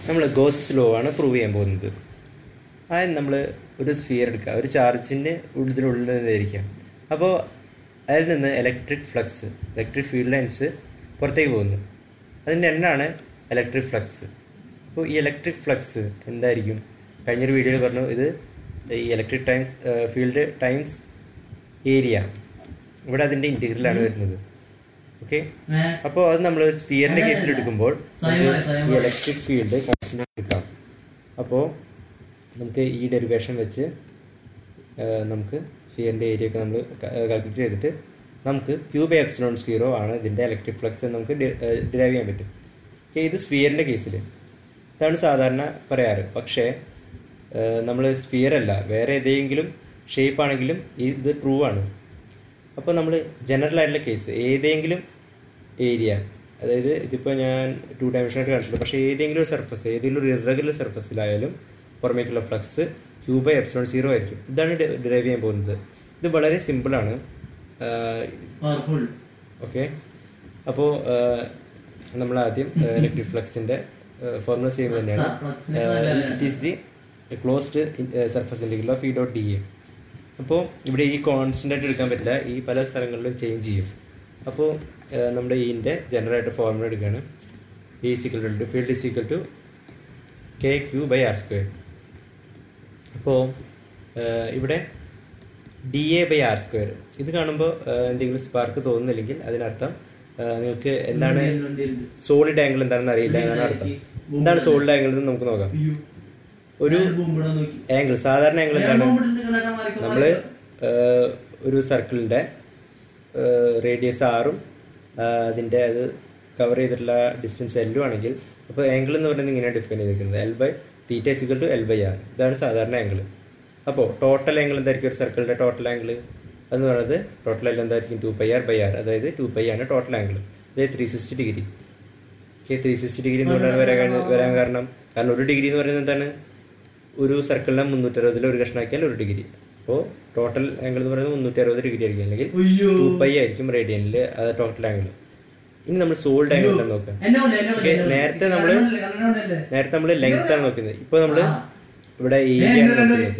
നമ്മൾ Gauss's law ആണ് prove ചെയ്യാൻ പോകുന്നത് ആദ്യം നമ്മൾ ഒരു സ്ഫിയർ എടുക്കുക ഒരു ചാർജിൻ്റെ ഇതിനുള്ളിൽ നിന്നായിരിക്കാം അപ്പോൾ അതിൽ നിന്ന് electric flux electric field lines പുറത്തേക്ക് പോകുന്നു അതിൻ്റെ എണ്ണാണ് ഇലക്ട്രിക് ഫ്ലക്സ് അപ്പോൾ ഈ ഇലക്ട്രിക് ഫ്ലക്സ് എന്തായിരിക്കും കഴിഞ്ഞൊരു വീഡിയോയിൽ പറഞ്ഞു ഇത് ഈ electric times field times area ഇവിടെ അതിൻ്റെ ഇൻറ്റീരിയലാണ് വരുന്നത് ഓക്കെ അപ്പോൾ അത് നമ്മൾ ഒരു സ്ഫിയറിൻ്റെ കേസിൽ എടുക്കുമ്പോൾ നമുക്ക് ഈ ഇലക്ട്രിക് ഫീൽഡ് കോൺസ്റ്റൻ്റ് എടുക്കാം അപ്പോൾ നമുക്ക് ഈ ഡെറിവേഷൻ വെച്ച് ആ, നമുക്ക് സ്ഫിയറിൻ്റെ ഏരിയ ഒക്കെ നമ്മൾ കാൽക്കുലേറ്റ് ചെയ്തിട്ട് നമുക്ക് ക്യൂബ് എപ്സിലോൺ സീറോ ആണ് ഇതിൻ്റെ ഇലക്ട്രിക് ഫ്ലക്സ് എന്ന് നമുക്ക് ഡിറൈവ് ചെയ്യാൻ പറ്റും ഓക്കെ ഇത് സ്ഫിയറിൻ്റെ കേസിൽ ഇതാണ് സാധാരണ പറയാറ് പക്ഷേ നമ്മൾ സ്ഫിയർ അല്ല വേറെ ഏതെങ്കിലും ഷേപ്പ് ആണെങ്കിലും ഇത് ട്രൂ ആണ് അപ്പോൾ നമ്മൾ ജനറൽ ആയിട്ടുള്ള കേസ് ഏതെങ്കിലും ഏരിയ അതായത് ഇതിപ്പോൾ ഞാൻ ടു ഡയമെൻഷനായിട്ട് കാണിച്ചിട്ടുണ്ട് പക്ഷേ ഏതെങ്കിലും ഒരു സർഫസ് ഏതെങ്കിലും ഒരു ഇറഗുലർ സർഫസിലായാലും പുറമേക്കുള്ള flux q by epsilon zero ആയിരിക്കും ഇതാണ് ഡിറൈവ് ചെയ്യാൻ പോകുന്നത് ഇത് വളരെ സിമ്പിളാണ് പവർഫുൾ ഓക്കെ അപ്പോൾ നമ്മൾ ആദ്യം ഇലക്ട്രിക് ഫ്ലക്സിൻ്റെ ഫോർമുല സെയിം തന്നെയാണ് it is the closed surface integral of E dot d A അപ്പോൾ ഇവിടെ ഈ കോൺസ്റ്റൻ്റ് ആയിട്ട് എടുക്കാൻ പറ്റില്ല ഈ പല സ്ഥലങ്ങളിലും ചേഞ്ച് ചെയ്യും അപ്പോൾ നമ്മുടെ ഈൻ്റെ ജനറൽ ആയിട്ട് ഫോർമുല എടുക്കുകയാണ് E is equal to field is equal to k q by r square അപ്പോൾ ഇവിടെ d A by r square ഇത് കാണുമ്പോൾ എന്തെങ്കിലും സ്പാർക്ക് തോന്നുന്നില്ലെങ്കിൽ അതിനർത്ഥം ആ, നിങ്ങൾക്ക് എന്താണ് സോളിഡ് ആംഗിൾ എന്താണെന്ന് അറിയില്ല എന്നാണ് അർത്ഥം എന്താണ് സോളിഡ് ആംഗിൾ എന്ന് നമുക്ക് നോക്കാം ഒരു ആംഗിൾ സാധാരണ ആംഗിൾ എന്താണ് നമ്മൾ ഒരു സർക്കിളിൻ്റെ റേഡിയസ് ആറും അതിൻ്റെ അത് കവർ ചെയ്തിട്ടുള്ള ഡിസ്റ്റൻസ് എല്ലും ആണെങ്കിൽ അപ്പോൾ ആംഗിൾ എന്ന് പറയുന്നത് ഇങ്ങനെയാണ് ഡിഫൈൻ ചെയ്തിരിക്കുന്നത് L by theta is equal to L by R ഇതാണ് സാധാരണ ആംഗിൾ അപ്പോൾ ടോട്ടൽ ആംഗിൾ എന്തായിരിക്കും ഒരു സർക്കിളിൻ്റെ ടോട്ടൽ ആംഗിൾ എന്ന് പറയുന്നത് ടോട്ടൽ എല്ലാം എന്തായിരിക്കും two pi r by r അതായത് ടു പൈ ആണ് ടോട്ടൽ ആംഗിൾ അതായത് three sixty degree okay three sixty degree എന്തുകൊണ്ടാണ് വരാൻ കാരണം- വരാൻ കാരണം കാരണം ഒരു ഡിഗ്രി എന്ന് പറയുന്നത് എന്താണ് ഒരു സർക്കിളിനെ മുന്നൂറ്ററുപതിൽ ഒരു കഷ്ണാക്കിയാൽ ഒരു ഡിഗ്രി അപ്പോൾ ടോട്ടൽ ആംഗിൾ എന്ന് പറയുന്നത് മുന്നൂറ്റി അറുപത് ഡിഗ്രി ആയിരിക്കും അല്ലെങ്കിൽ അയ്യോ. ടു പൈ ആയിരിക്കും റേഡിയനിൽ അത് ടോട്ടൽ ആംഗിൾ ഇനി നമ്മൾ സോൾഡ് ആംഗിൾ എന്താ നോക്കാം ഓക്കെ നേരത്തെ നമ്മൾ നേരത്തെ നമ്മൾ ലെങ്ത് ആണ് നോക്കുന്നത് ഇപ്പോൾ നമ്മൾ ഇവിടെ ഏരിയ ആണ് നോക്കുന്നത്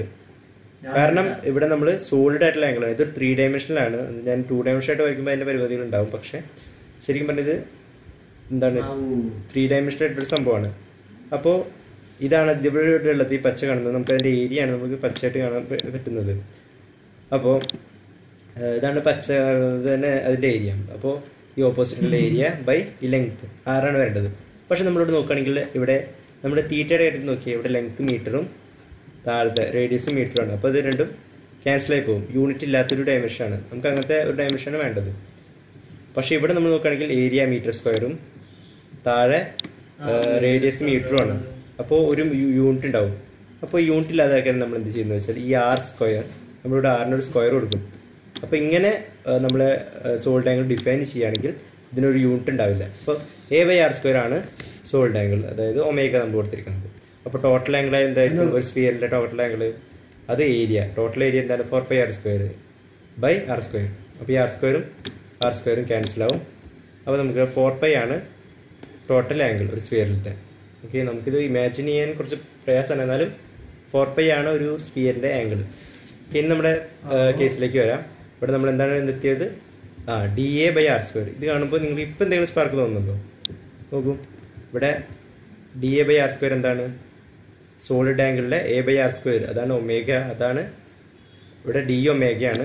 കാരണം ഇവിടെ നമ്മൾ സോളിഡ് ആയിട്ടുള്ള ആംഗിൾ ആണ് ഇതൊരു ത്രീ ഡയമെൻഷനിലാണ് ഞാൻ ടു ഡയമെൻഷൻ ആയിട്ട് വരയ്ക്കുമ്പോൾ അതിൻ്റെ പരിപാടികൾ ഉണ്ടാവും പക്ഷേ ശരിക്കും പറഞ്ഞത് എന്താണ് ത്രീ ഡയമെൻഷൻ ആയിട്ടൊരു സംഭവമാണ് അപ്പോൾ ഇതാണ് ഇവിടെ ഉള്ളത് ഈ പച്ച കാണുന്നത് നമുക്ക് അതിൻ്റെ ഏരിയ ആണ് നമുക്ക് പച്ചയായിട്ട് കാണാൻ പ- പറ്റുന്നത് അപ്പോൾ ഏഹ്, ഇതാണ് പച്ച കാണുന്നത് തന്നെ അതിൻ്റെ ഏരിയ അപ്പോൾ ഈ ഓപ്പോസിറ്റുള്ള ഏരിയ ബൈ ഈ ലെങ്ത് ആറാണ് വരേണ്ടത് പക്ഷെ നമ്മളിവിടെ നോക്കുകയാണെങ്കിൽ ഇവിടെ നമ്മുടെ തീറ്റയുടെ കാര്യത്തിൽ നോക്കിയാൽ ഇവിടെ ലെങ്ത് മീറ്ററും താഴത്തെ റേഡിയസും മീറ്ററുമാണ് അപ്പോൾ ഇത് രണ്ടും ക്യാൻസൽ ആയി പോകും യൂണിറ്റ് ഇല്ലാത്തൊരു ഡയമെൻഷനാണ് നമുക്ക് അങ്ങനത്തെ ഒരു ഡയമെൻഷനാണ് വേണ്ടത് പക്ഷെ ഇവിടെ നമ്മൾ നോക്കുകയാണെങ്കിൽ ഏരിയ മീറ്റർ സ്ക്വയറും താഴെ റേഡിയസ് മീറ്ററും ആണ് അപ്പോൾ ഒരു യൂണിറ്റ് ഉണ്ടാവും അപ്പോൾ യൂണിറ്റ് ഇല്ലാതാക്കാൻ നമ്മൾ എന്ത് ചെയ്യുന്നത് വെച്ചാൽ ഈ ആർ സ്ക്വയർ നമ്മളിവിടെ ആറിനൊരു സ്ക്വയർ കൊടുക്കും അപ്പോൾ ഇങ്ങനെ നമ്മൾ സോൾഡ് ആംഗിൾ ഡിഫൈൻ ചെയ്യുകയാണെങ്കിൽ ഇതിനൊരു യൂണിറ്റ് ഉണ്ടാവില്ല അപ്പോൾ എ ബൈ ആർ സ്ക്വയർ ആണ് സോൾഡ് ആംഗിൾ അതായത് ഒമേഗ നമ്മൾ കൊടുത്തിരിക്കുന്നത് അപ്പോൾ ടോട്ടൽ ആംഗിൾ എന്തായിരിക്കും ഒരു സ്ഫിയറിൻ്റെ ടോട്ടൽ ആംഗിൾ അത് ഏരിയ ടോട്ടൽ ഏരിയ എന്താണ് four by r square by r square അപ്പോൾ ഈ ആർ സ്ക്വയറും ആർ സ്ക്വയറും ക്യാൻസൽ ആവും അപ്പോൾ നമുക്ക് ഫോർ പൈ ആണ് ടോട്ടൽ ആംഗിൾ ഒരു സ്ഫിയറിലത്തെ ഓക്കെ നമുക്കിത് ഇമാജിൻ ചെയ്യാൻ കുറച്ച് പ്രയാസമാണ് എന്നാലും ഫോർ പൈ ആണ് ഒരു സ്ഫിയറിൻ്റെ ആംഗിൾ ഇനി നമ്മുടെ കേസിലേക്ക് വരാം ഇവിടെ നമ്മൾ എന്താണ് എത്തിയത് ആ d A by r square ഇത് കാണുമ്പോൾ നിങ്ങൾ ഇപ്പം എന്തെങ്കിലും സ്പാർക്ക് തോന്നുന്നുണ്ടോ നോക്കൂ ഇവിടെ d A by r square എന്താണ് സോളിഡ് ആംഗിളിലെ എ ബൈ ആർ സ്ക്വയർ അതാണ് ഒമേഗ അതാണ് ഇവിടെ ഡി ഒമേഗയാണ്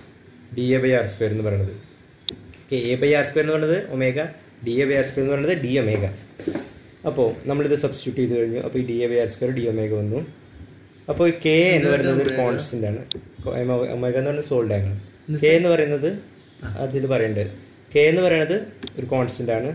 d A by r square എന്ന് പറയുന്നത് okay A by r square എന്ന് പറയുന്നത് omega d A by r square എന്ന് പറയുന്നത് ഡി ഒമേഗ അപ്പോൾ നമ്മളിത് സബ്സ്റ്റിറ്റ്യൂട്ട് ചെയ്ത് കഴിഞ്ഞു അപ്പോൾ ഈ d A by r square d omega വന്നു അപ്പോൾ ഈ കെ എന്ന് പറയുന്നത് ഒരു കോൺസ്റ്റന്റ് ആണ് ഒമേഗ എന്ന് പറയുന്നത് സോൾഡ് ആംഗിൾ കെ എന്ന് പറയുന്നത് അതിൽ പറയേണ്ടത് കെ എന്ന് പറയുന്നത് ഒരു കോൺസ്റ്റന്റ് ആണ്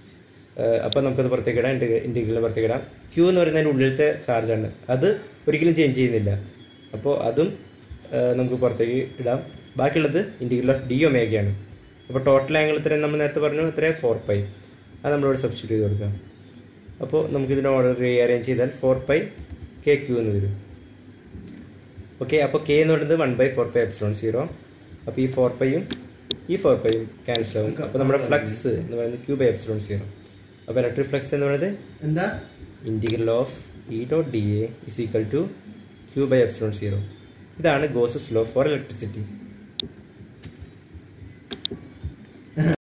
അപ്പോൾ നമുക്കത് പുറത്തേക്ക് ഇടാം ഇൻഡിഗ്രലിന് പുറത്തേക്ക് ഇടാം ക്യൂ എന്ന് പറയുന്നതിൻ്റെ ഉള്ളിലത്തെ ചാർജാണ് അത് ഒരിക്കലും ചേഞ്ച് ചെയ്യുന്നില്ല അപ്പോൾ അതും ആ, നമുക്ക് പുറത്തേക്ക് ഇടാം ബാക്കിയുള്ളത് ഇൻഡിഗ്രൽ ഓഫ് ഡി ഒമേഗയാണ് അപ്പോൾ ടോട്ടൽ ആംഗിൾ ഇത്രയും നമ്മൾ നേരത്തെ പറഞ്ഞു ഇത്രയും ഫോർ പൈ അത് നമ്മളിവിടെ സബ്സ്റ്റിറ്റ്യൂട്ട് ചെയ്ത് കൊടുക്കാം അപ്പോൾ നമുക്കിതിൻ്റെ ഓർഡർ റീഅറേഞ്ച് ചെയ്താൽ ഫോർ പൈ കെ ക്യൂ എന്ന് വരും ഓക്കെ അപ്പോൾ കെ എന്ന് പറയുന്നത് one by four pi epsilon zero അപ്പോൾ ഈ ഫോർ പൈയും ഈ ഫോർ പൈയും ക്യാൻസൽ ആവും അപ്പോൾ നമ്മുടെ ഫ്ലക്സ് എന്ന് പറയുന്നത് ക്യൂ ബൈ എപ്സിലോൺ സീറോ അപ്പോൾ ഇലക്ട്രിക് ഫ്ലക്സ് എന്ന് പറയുന്നത് എന്താ integral of E dot d A is equal to q by epsilon zero ഇതാണ് ഗോസസ് ലോ ഫോർ ഇലക്ട്രിസിറ്റി